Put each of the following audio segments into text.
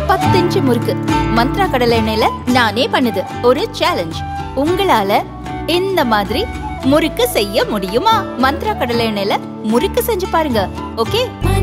பத்து இன்ச்சு முறுக்கு மந்த்ரா கடலை எண்ணெயில நானே பண்ணுது ஒரு சேலஞ்ச் உங்களால இந்த மாதிரி முறுக்கு செய்ய முடியுமா மந்த்ரா கடலை எண்ணெயில முறுக்கு செஞ்சு பாருங்க ஓகே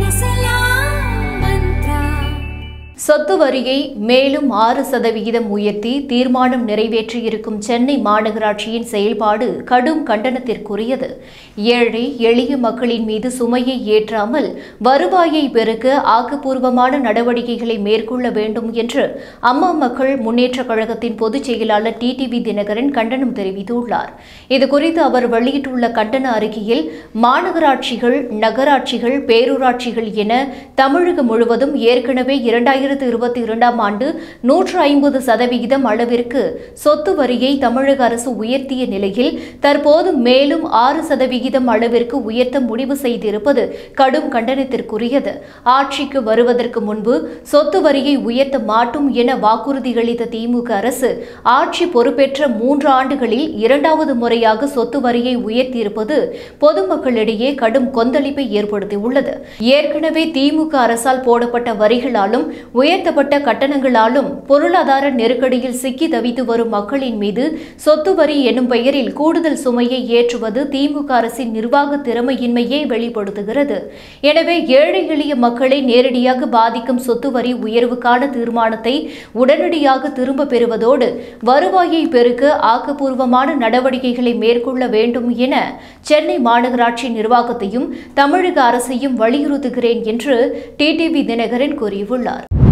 சொத்து வரியை மேலும் ஆறு சதவிகிதம் உயர்த்தி தீர்மானம் நிறைவேற்றியிருக்கும் சென்னை மாநகராட்சியின் செயல்பாடு கடும் கண்டனத்திற்குரியது ஏழை எளிய மக்களின் மீது சுமையை ஏற்றாமல் வருவாயை பெருக்க ஆக்கப்பூர்வமான நடவடிக்கைகளை மேற்கொள்ள வேண்டும் என்று அம்மா மக்கள் முன்னேற்றக் கழகத்தின் பொதுச் செயலாளர் டிடிவி தினகரன் கண்டனம் தெரிவித்துள்ளார் இதுகுறித்து அவர் வெளியிட்டுள்ள கண்டன அறிக்கையில் மாநகராட்சிகள் நகராட்சிகள் பேரூராட்சிகள் என தமிழகம் முழுவதும் ஏற்கனவே இரண்டாயிரத்து இருபத்தி இரண்டாம் ஆண்டு நூற்று ஐம்பது சதவிகிதம் அளவிற்கு சொத்து வரியை தமிழக அரசு உயர்த்திய நிலையில் தற்போது மேலும் ஆறு சதவிகிதம் அளவிற்கு உயர்த்த முடிவு செய்திருப்பது கடும் கண்டனத்திற்குரியது ஆட்சிக்கு வருவதற்கு முன்பு சொத்து வரியை உயர்த்த மாட்டோம் என வாக்குறுதியளித்த திமுக அரசு ஆட்சி பொறுப்பேற்ற மூன்று ஆண்டுகளில் இரண்டாவது முறையாக சொத்து வரியை உயர்த்தியிருப்பது பொதுமக்களிடையே கடும் கொந்தளிப்பை ஏற்படுத்தியுள்ளது ஏற்கனவே திமுக அரசால் போடப்பட்ட வரிகளாலும் உயர்த்தப்பட்ட கட்டணங்களாலும் பொருளாதார நெருக்கடியில் சிக்கி தவித்து வரும் மக்களின் மீது சொத்து வரி எனும் பெயரில் கூடுதல் சுமையை ஏற்றுவது திமுக அரசின் நிர்வாக திறமையின்மையை வெளிப்படுத்துகிறது எனவே ஏழை எளிய மக்களை நேரடியாக பாதிக்கும் சொத்து வரி உயர்வுக்கான தீர்மானத்தை உடனடியாக திரும்ப பெறுவதோடு வருவாயை பெருக்க ஆக்கப்பூர்வமான நடவடிக்கைகளை மேற்கொள்ள வேண்டும் என சென்னை மாநகராட்சி நிர்வாகத்தையும் தமிழக அரசையும் வலியுறுத்துகிறேன் என்று டிடிவி தினகரன் கூறியுள்ளார்